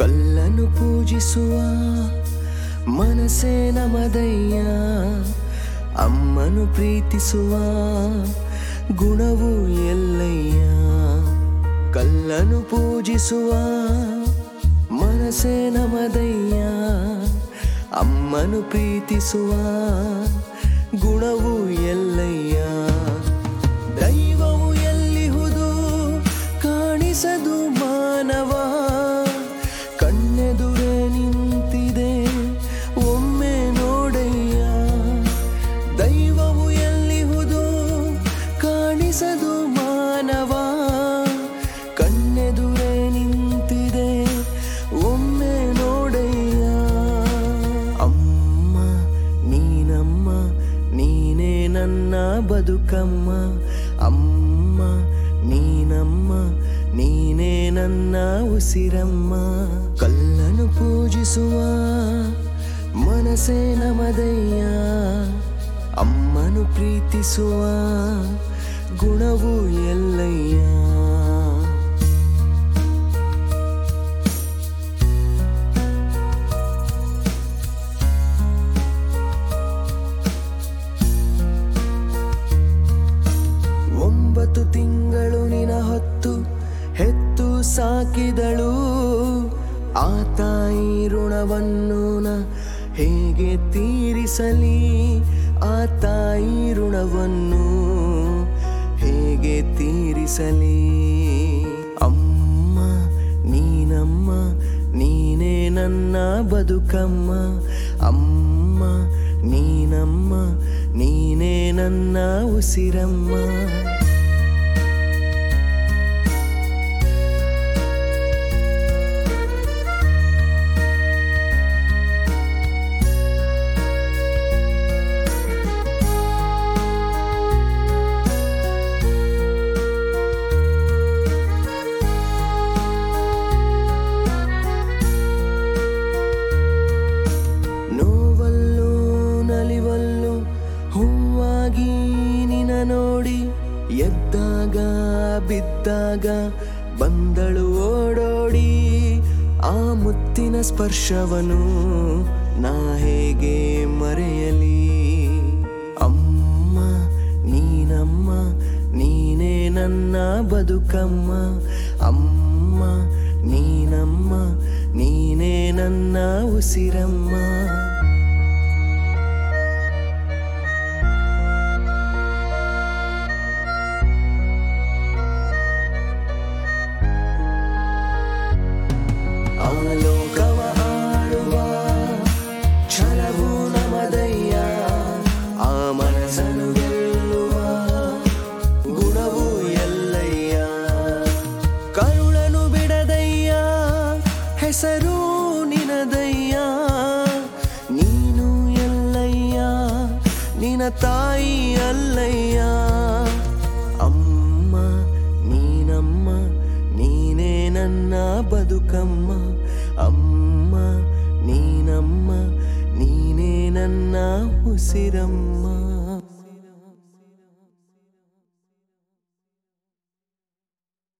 ಕಲ್ಲನ್ನು ಪೂಜಿಸುವ ಮನಸ್ಸೇ ನಮದಯ್ಯ ಅಮ್ಮನು ಪ್ರೀತಿಸುವ ಗುಣವು ಎಲ್ಲಯ್ಯ ಕಲ್ಲನ್ನು ಪೂಜಿಸುವ ಮನಸ್ಸೇ ನಮದಯ್ಯ ಅಮ್ಮನು ಪ್ರೀತಿಸುವ ಗುಣವು ಎಲ್ಲಯ್ಯ ದೈವವು ಎಲ್ಲಿಹುದು ಕಾಣಿಸದು ಮಾನವ ಕಣ್ಣೆದುರೇ ನಿಂತಿದೆ ಒಮ್ಮೆ ನೋಡಯ್ಯ ದೈವವು ಎಲ್ಲಿಹುದು ಕಾಣಿಸದು ಮಾನವ ಕಣ್ಣೆದುರೇ ನಿಂತಿದೆ ಒಮ್ಮೆ ನೋಡಯ್ಯ ಅಮ್ಮ ನೀನಮ್ಮ ನೀನೇ ನನ್ನ ಬದುಕಮ್ಮ ಅಮ್ಮ ನೀನಮ್ಮ ನೀನೇ ನನ್ನ ಉಸಿರಮ್ಮ ಕಲ್ಲನ್ನು ಪೂಜಿಸುವ ಮನಸ್ಸೇ ನಮದಯ್ಯ ಅಮ್ಮನು ಪ್ರೀತಿಸುವ ಗುಣವು ಎಲ್ಲಯ್ಯ ಒಂಬತ್ತು ತಿಂಗಳು ನಿನ ಹೊತ್ತು ಹೆತ್ತು ಸಾಕಿದಳು ಆ ತಾಯಿ ಋಣವನ್ನು ನ ಹೇಗೆ ತೀರಿಸಲಿ ಆ ತಾಯಿ ಋಣವನ್ನು ಹೇಗೆ ತೀರಿಸಲಿ ಅಮ್ಮ ನೀನಮ್ಮ ನೀನೇ ನನ್ನ ಬದುಕಮ್ಮ ಅಮ್ಮ ನೀನಮ್ಮ ನೀನೇ ನನ್ನ ಉಸಿರಮ್ಮ ನೋವಲ್ಲೂ ನಲಿವಲ್ಲೂ ಹೂವಾಗಿ ನಿನ ನೋಡಿ ಎದ್ದಾಗ ಬಿದ್ದಾಗ ಬಂದಳು ಓಡೋಡಿ ಆ ಮುತ್ತಿನ ಸ್ಪರ್ಶವನು ನಾ ಹೇಗೆ ಮರೆಯಲಿ ಅಮ್ಮ ನೀನಮ್ಮ ನೀನೇ ನನ್ನ ಬದುಕಮ್ಮ ಅಮ್ಮ ನೀನಮ್ಮ ನೀನೇ ನನ್ನ ಉಸಿರಮ್ಮ ಆಲೋಕವ ಆಳುವ ಛಲವು ನಮದಯ್ಯ ಆ ಮನಸ್ಸನ್ನು ಗೆಲ್ಲುವ ಗುಣವು ಎಲ್ಲಯ್ಯ ಕರುಳನು ಬಿಡದಯ್ಯ ಹೆಸರು ನಿನದಯ್ಯ ನೀನು ಎಲ್ಲಯ್ಯ ನಿನ ತಾಯಿ ಅಲ್ಲಯ್ಯ ಅಮ್ಮ ನೀನಮ್ಮ ನೀನೇ ನನ್ನ ಬದುಕಮ್ಮ ಅಮ್ಮ ನೀನಮ್ಮ ನೀನೇ ನನ್ನ ಉಸಿರಮ್ಮ